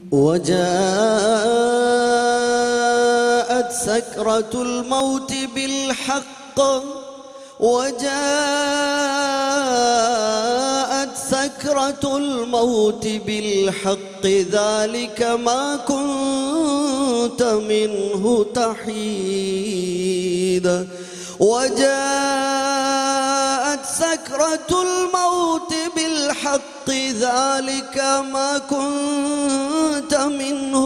وجاءت سكرة الموت بالحق وجاءت سكرة الموت بالحق ذلك ما كنت منه تحيد وجاءت سكرة الموت بالحق ذلك ما كنت منه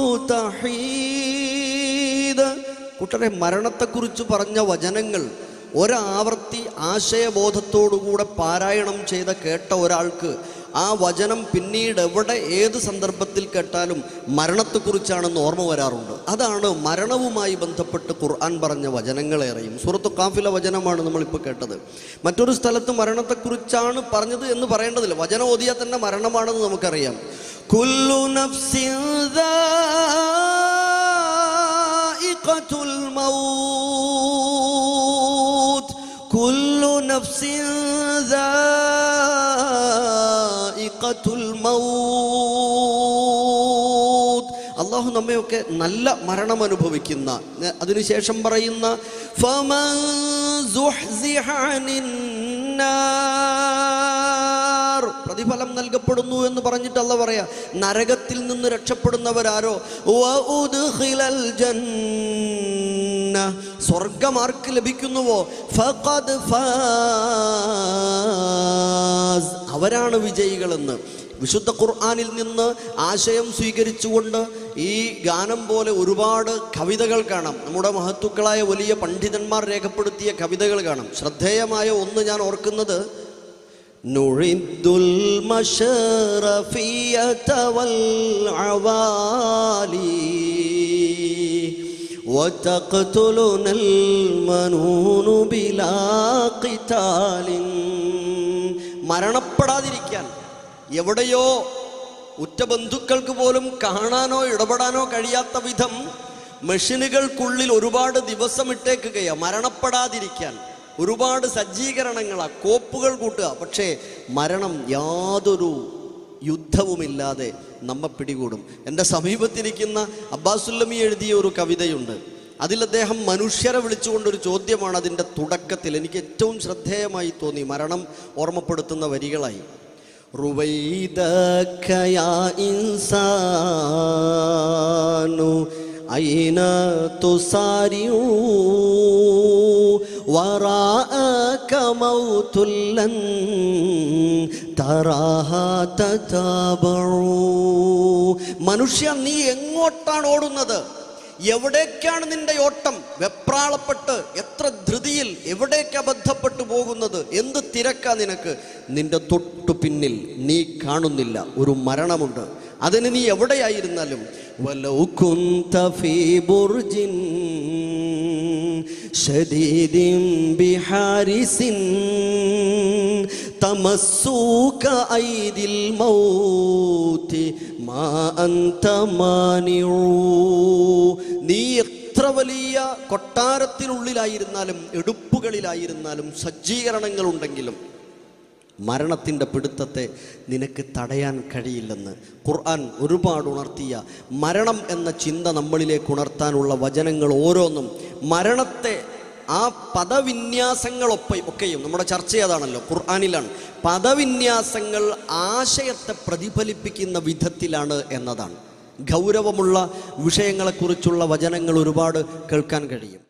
تحيد കൂട്ടരെ മരണത്തെക്കുറിച്ച് പറഞ്ഞ വചനങ്ങൾ ഒരാവർത്തി ആശയബോധത്തോടുകൂടെ പാരായണം ചെയ്ത കേട്ട ഒരാൾക്ക് ആ വചനം പിന്നീട് എവിടെ ഏത് സന്ദർഭത്തിൽ കേട്ടാലും മരണത്തെക്കുറിച്ചാണെന്ന് ഓർമ്മ വരാറുണ്ട് അതാണ് മരണവുമായി ബന്ധപ്പെട്ട് ഖുർആൻ പറഞ്ഞ വചനങ്ങളേറെയും സൂറത്ത് കാഫിലെ വചനമാണ് നമ്മളിപ്പോൾ കേട്ടത് മറ്റൊരു സ്ഥലത്ത് മരണത്തെക്കുറിച്ചാണ് പറഞ്ഞത് എന്ന് പറയേണ്ടതില്ല വചനം ഓതിയാൽ തന്നെ മരണമാണെന്ന് നമുക്കറിയാം കുല്ലു നഫ്സിൻ ذائقة الموت كل نفس ذائقة الموت അള്ളാഹു നമ്മയൊക്കെ നല്ല മരണം അനുഭവിക്കുന്ന ന- അതിനുശേഷം പറയുന്ന فَمَنْ زُحْزِحَ عَنِ النَّارِ പ്രതിഫലം നൽകപ്പെടുന്നു എന്ന് പറഞ്ഞിട്ട് അല്ല പറയാ നരകത്തിൽ നിന്ന് രക്ഷപ്പെടുന്നവരാരോ വഉദ്ഖിലൽ ജന്ന സ്വർഗം ആർക്ക് ലഭിക്കുന്നുവോ ഫഖദ് ഫാസ് അവരാണ് വിജയികളെന്ന് വിശുദ്ധ ഖുർആനിൽ നിന്ന് ആശയം സ്വീകരിച്ചുകൊണ്ട് ഈ ഗാനം പോലെ ഒരുപാട് കവിതകൾ കാണാം നമ്മുടെ മഹത്തുക്കളായ വലിയ പണ്ഡിതന്മാർ രേഖപ്പെടുത്തിയ കവിതകൾ കാണാം ശ്രദ്ധേയമായ ഒന്ന് ഞാൻ ഓർക്കുന്നത് نعد المشرفية والعوالي وتقتلنا المنون بلا قتال മരണപ്പെടാതിരിക്കാൻ എവിടെയോ ഉറ്റ ബന്ധുക്കൾക്ക് പോലും കാണാനോ ഇടപെടാനോ കഴിയാത്ത വിധം മെഷീനുകൾക്കുള്ളിൽ ഒരുപാട് ദിവസം ഇട്ടേക്കുകയാണ് മരണപ്പെടാതിരിക്കാൻ ഒരുപാട് സജ്ജീകരണങ്ങളാ കോപ്പുകൾ കൂട്ടുക പക്ഷേ മരണം യാതൊരു യുദ്ധവുമില്ലാതെ നമ്മെ പിടികൂടും എൻ്റെ സമീപത്തിരിക്കുന്ന അബ്ബാസുല്ലമി എഴുതിയ ഒരു കവിതയുണ്ട് അതിൽ അദ്ദേഹം മനുഷ്യരെ വിളിച്ചുകൊണ്ടൊരു ചോദ്യമാണ് അതിൻ്റെ തുടക്കത്തിൽ എനിക്ക് ഏറ്റവും ശ്രദ്ധേയമായി തോന്നി മരണം ഓർമ്മപ്പെടുത്തുന്ന വരികളായി رويدك يا إنسان أين تسارع وراءك موت لن تراها تتابع മനുഷ്യ നീ എങ്ങോട്ടാണ് ഓടുന്നത് എവിടേക്കാണ് നിന്റെ ഓട്ടം വെപ്രാളപ്പെട്ട് എത്ര ധൃതിയിൽ എവിടേക്ക് അബദ്ധപ്പെട്ടു പോകുന്നത് എന്ത് തിരക്കാ നിനക്ക് നിന്റെ തൊട്ടു പിന്നിൽ നീ കാണുന്നില്ല ഒരു മരണമുണ്ട് അതിന് നീ എവിടെയായിരുന്നാലും വലൗ കുന്ത ഫീ ബുർജിൻ شديد بحارس تمسوك أيدي الموت ما أنت مانع നീ എത്ര വലിയ കൊട്ടാരത്തിനുള്ളിലായിരുന്നാലും എടുപ്പുകളിലായിരുന്നാലും സജ്ജീകരണങ്ങളുണ്ടെങ്കിലും മരണത്തിൻ്റെ പിടുത്തത്തെ നിനക്ക് തടയാൻ കഴിയില്ലെന്ന് ഖുർആൻ ഒരുപാട് ഉണർത്തിയ മരണം എന്ന ചിന്ത നമ്മളിലേക്ക് ഉണർത്താനുള്ള വചനങ്ങൾ ഓരോന്നും മരണത്തെ ആ പദവിന്യാസങ്ങളൊക്കെ ഒക്കെയും നമ്മുടെ ചർച്ച അതാണല്ലോ ഖുർആാനിലാണ് പദവിന്യാസങ്ങൾ ആശയത്തെ പ്രതിഫലിപ്പിക്കുന്ന വിധത്തിലാണ് എന്നതാണ് ഗൗരവമുള്ള വിഷയങ്ങളെക്കുറിച്ചുള്ള വചനങ്ങൾ ഒരുപാട് കേൾക്കാൻ കഴിയും